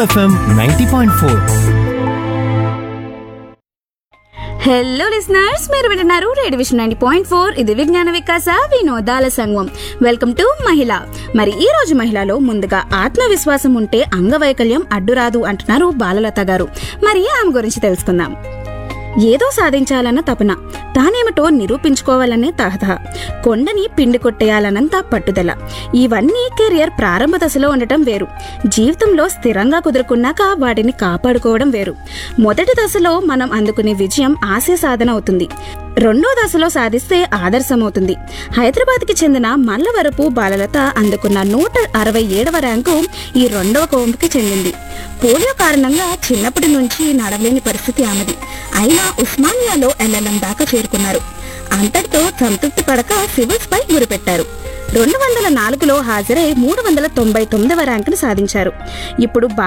FM ninety point four hello listeners మీరు వింటున్నారు radio vision ninety point four ఇది విజ్ఞాన వికాస వినోదాల సంఘం వెల్కమ్ టు మహిళ మరి ఈ రోజు మహిళలో ముందుగా ఆత్మవిశ్వాసం ఉంటే అంగవైకల్యం అడ్డురాదు అంటున్నారు బాలలత గారు మరి ఆమె గురించి తెలుసుకుందాం ఏదో సాధించాలన్న తపన తానేమిటో నిరూపించుకోవాలనే తహత కొండని పిండి కొట్టేయాలన్నంత పట్టుదల ఇవన్నీ కెరియర్ ప్రారంభ దశలో ఉండటం వేరు జీవితంలో స్థిరంగా కుదురుకున్నాక వాటిని కాపాడుకోవడం వేరు మొదటి దశలో మనం అందుకునే విజయం ఆశయ సాధన అవుతుంది రెండో దశలో సాధిస్తే ఆదర్శమవుతుంది హైదరాబాద్కి చెందిన మల్లవరపు బాలలత అందుకున్న నూట అరవై ఏడవ ర్యాంకు ఈ రెండవ కోంపుకి చెందింది పోలియో కారణంగా చిన్నప్పటి నుంచి నడవలేని పరిస్థితి ఆమెది అయినా ఉస్మానియాలో ఎల్ఎల్ఎం దాకా చేరుకున్నారు అంతటితో సంతృప్తి పడక సివిల్స్ పై గురిపెట్టారు రెండు వందల నాలుగులో హాజరై మూడు వందల తొంభై తొమ్మిదవ ర్యాంకును సాధించారు ఇప్పుడు